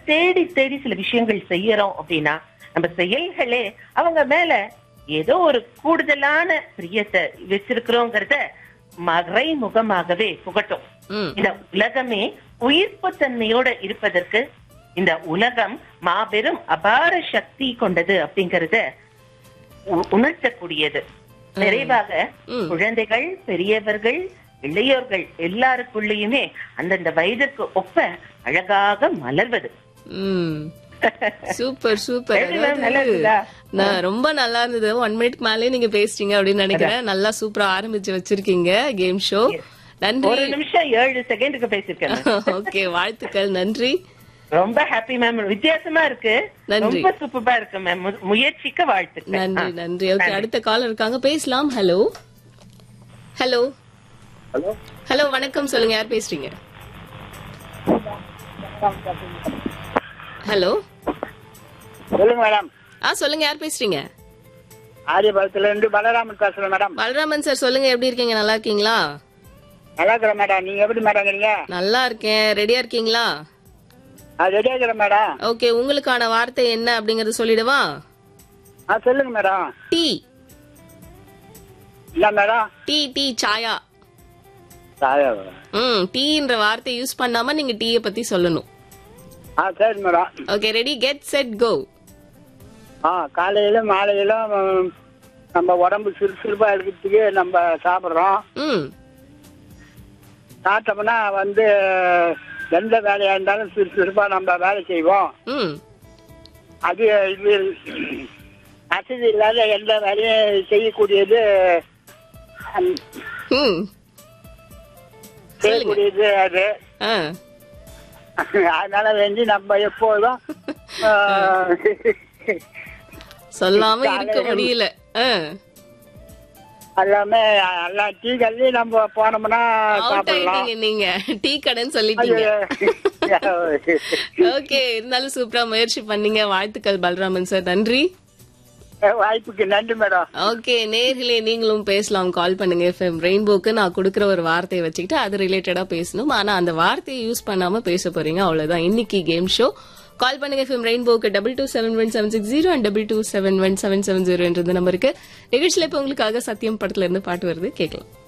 தேடி தேடி சில விஷயங்கள் செய்யறோம் அப்படின்னா நம்ம செயல்களே அவங்க மேல ஏதோ ஒரு கூடுதலான பிரியத்தை வச்சிருக்கிறோங்கிறத மறைமுகமாகவே புகட்டும் ம் இந்த உலகமே உயிர்ப்பு தன்மையோட இருப்பதற்கு இந்த உலகம் மாபெரும் அபார சக்தி கொண்டது அப்படிங்கறத உ- உணர்த்தக்கூடியது நிறைவாக ம். குழந்தைகள் பெரியவர்கள் இளையோர்கள் எல்லாருக்குள்ளேயுமே அந்தந்த வயதிற்கு ஒப்ப அழகாக மலர்வது ம் சூப்பர் சூப்பர் எப்படி ma'am? நல்லா அதாவது இருக்குதா? நான் ரொம்ப நல்லா இருந்தது ஒன் மினிட் மேலே நீங்க பேசிட்டீங்க அப்படின்னு நினைக்கிறேன் நல்லா சூப்பரா ஆரம்பிச்சு வச்சிருக்கீங்க கேம் ஷோ ஒரு நன்றி நிமிஷம் ஏழு செகண்டுக்கு பேசிருக்கேன் ma'am. ஓகே வாழ்த்துக்கள் நன்றி ரொம்ப ஹாப்பி மேம் வித்தியாசமா இருக்கு நன்றி. ரொம்ப சூப்பரா இருக்கு மேம் முயற்சிக்க வாழ்த்துக்கள் நன்றி ஆ. நன்றி ஓகே அடுத்த கால் இருக்காங்க பேசலாம் ஹலோ ஹலோ ஹலோ ஹலோ வணக்கம் சொல்லுங்க யார் பேசுறீங்க ஹலோ சொல்லுங்க மேடம் ஆ சொல்லுங்க யார் பேசுறீங்க ஆரியபாளத்துல இருந்து பலராமன் பேசுறேன் மேடம் பலராமன் சார் சொல்லுங்க எப்படி இருக்கீங்க நல்லா இருக்கீங்களா நல்லா இருக்கிறேன் மேடம் நீங்க எப்படி மேடம் இருக்கீங்க நல்லா இருக்கேன் ரெடியா இருக்கீங்களா நான் ரெடியா இருக்கிறேன் மேடம் ஓகே உங்களுக்கான வார்த்தை என்ன அப்படிங்கறது சொல்லிடவா ஆ சொல்லுங்க மேடம் டீ இல்ல மேடம் டீ டீ சாயா சாயா ம் டீன்ற வார்த்தை யூஸ் பண்ணாம நீங்க டீயை பத்தி சொல்லணும் ஆ சரி madam okay ready get set go ஆ காலையில மாலையில ம், நம்ம உடம்பு சுறுசுறுப்பா இருக்கிறதுக்கு நம்ம சாப்பிடுறோம் ம் சாப்பிட்டோம்னா வந்து எந்த வேலையா இருந்தாலும் சுறுசுறுப்பா நம்ம வேலை செய்வோம் ம் அது இது வசதி இல்லாத எந்த வேலையும் செய்யக்கூடியது ம், ம் சொல்லுங்க செய்யக்கூடியது அது ஆ அதனால வேண்டி நம்ம எப்போதும் ஆ, சொல்லாம இருக்க முடியல ஆ எல்லாமே எல்லா டீ கல்வி நம்ம போனோம்னா அவுட் சாப்பிடலாம் ஆயிட்டீங்க நீங்க டீ கடைன்னு சொல்லிட்டீங்க ஓகே இருந்தாலும் சூப்பரா முயற்சி பண்ணீங்க வாழ்த்துக்கள் பலராமன் சார் நன்றி வாய்ப்புக்கு நன்றி மேடம் ஓகே நேர்களே நீங்களும் பேசலாம் கால் பண்ணுங்க எஃப்எம் ரெயின்போக்கு நான் கொடுக்குற ஒரு வார்த்தையை வச்சுக்கிட்டு அது ரிலேட்டடா பேசணும் ஆனா அந்த வார்த்தையை யூஸ் பண்ணாம பேச போறீங்க அவ்வளவுதான் இன்னைக்கு கேம் ஷோ கால் பண்ணுங்க எஃப்எம் ரெயின்போக்கு double two seven one seven six zero and double two seven one seven seven zero என்ற நம்பருக்கு நிகழ்ச்சியில இப்ப உங்களுக்காக சத்தியம் படத்துல இருந்து பாட்டு வருது கேட்கலாம்